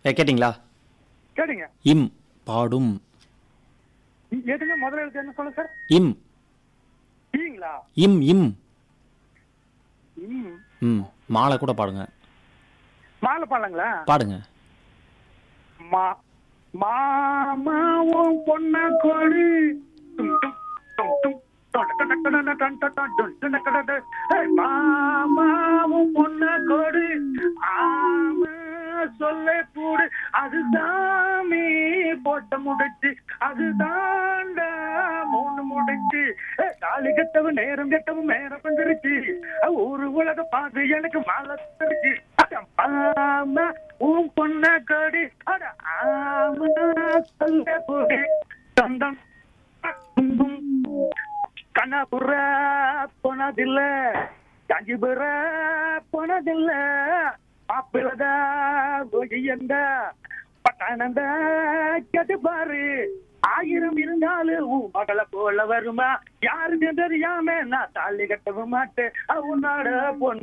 ஏ, கேட்டிங்களா கேளுங்க இம் பாடும் எதுங்க முதல்ல எழுத்து என்ன சொல்லுங்க சார் இம் டீங்களா இம் இம் ம் ம் மாலை கூட பாடுங்க மாலை பாடலாங்களா பாடுங்க மா மாமாவும் பொண்ண கோழி டும் டும் டும் டும் டன் டன் டன் டன் டன் டன் டன் டன் டன் டன் டன் டன். ஏய், மாமாவும் பொண்ண கோடு ஆமா சொல்ல கூடு அதுதாமே போட்ட முடிச்சு அதுதாண்டா மூணு முடிச்சு ஏய், தாலி கட்டவும் நேரம் கட்டவும் நேரம் வந்துருச்சு ஒரு உலக பார்த்து எனக்கு மாலை தந்துருச்சு அட மாமா உன் பொண்ண கோடி அட ஆமா சொல்ல கூடு தந்தம் தும்பும் கண்ணாபுர போனதில்ல காஞ்சிபுர போனதில்ல மாப்பிள்ளதா கோஜியந்த பட்டானந்த கேட்டு பாரு ஆயிரம் இருந்தாலும் உன் மகளை போல வருமா யாருக்கு தெரியாம நான் தாலி கட்டவும் மாட்டேன் உன்னோட பொண்ணு